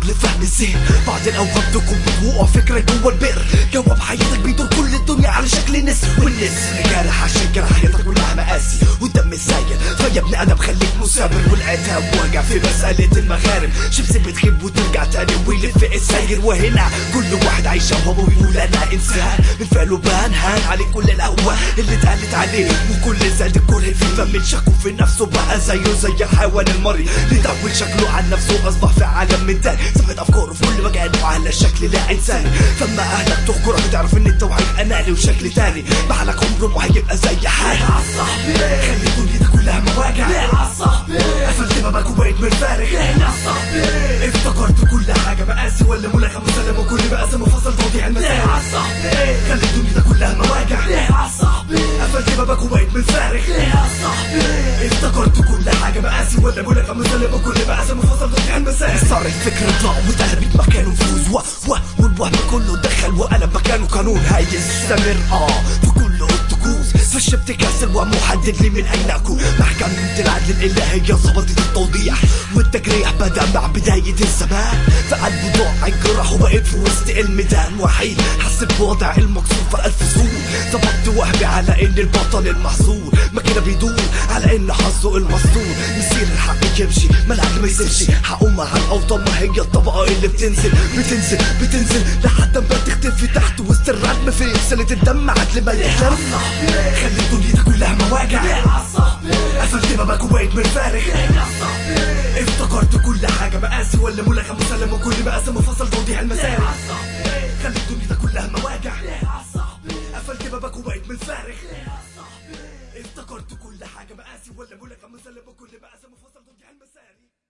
لفهم الذهن بعد الاوقات تكون بتوقع فكرة جوه البئر جواب حياتك بيدور كل الدنيا على شكل نسر والنسر جارح عشان جرح حياتك كلها مقاسي والدم السايل فيا ابن ادم خليك مثابر والعتاب واجع في مسألة المغارب شمس بتغيب وترجع تاني ويلف الساير وهنا كل واحد عايش وهو بيقول انا انسان من فعله بان هان عليه كل القوة اللي اتقالت عليه وكل زاد الكره في فم شكه في نفسه بقى زيه زي الحيوان المري اللي دول شكله عن نفسه اصبح في عالم من تاني ثبت افكاره في كل مكان وعلى شكل لا انساني فما اهلك تخكرك وتعرف ان انت وعيك اناني وشكل تاني بعلك عمره ما هيبقى زي حالي صاحبي خلي الدنيا دي كلها مواجع ليه عالصاحبي قفلت بابك وبقيت منفارغ ليه يا صاحبي افتكرت كل حاجة مقاسي ولا ملغى مسلم وكل مقاسم وفصل توضيح ليه المسائل عالصاحبي خلي الدنيا دي كلها مواجع ليه عالصاحبي قفلت بابك وبقيت منفارغ ليه يا صاحبي افتكرت كل حاجة مقاسي ولا ملغى مسلم وكل مقاسم وفصل توضيح المسائل صار الفكر ضاع وتهربت مكانه فوز و و والوهم كله دخل وقلب مكانه قانون هيستمر اه في كل الطقوس فالشبت كاسر ومحدد لي من اين اكون محكمة العدل الالهية ظبطت التوضيح والتجريح بدا مع بداية الزمان فقلبه ضاع الجرح وبقيت في وسط الميدان وحيد حسيت بوضع المكسور في الف سور ظبطت وهمي على ان البطل المحظور ما كده بيدور على ان حظه المسطور مسير الحق يمشي ما العدل ما يسيبش حقه مع الاوطان ما هي الطبقة اللي بتنزل بتنزل بتنزل لحد ما تختفي تحت وسط الردم في سلة الدم عدل ما يحلم خلي الدنيا دي كلها مواجع ليه عالصاحبي قفلت بابك وبقيت منفارغ ليه يا صاحبي افتكرت كل حاجة مقاسي ولا ملغى مسلم وكل مقاسم وفصل توضيح المسائل عالصاحبي خلي الدنيا دي كلها مواجع ليه عالصاحبي قفلت بابك وبقيت منفارغ ليه عالصاحبي افتكرت كل حاجة مقاسي ولا ملغى مسلم وكل مقاسم وفصل توضيح المسائل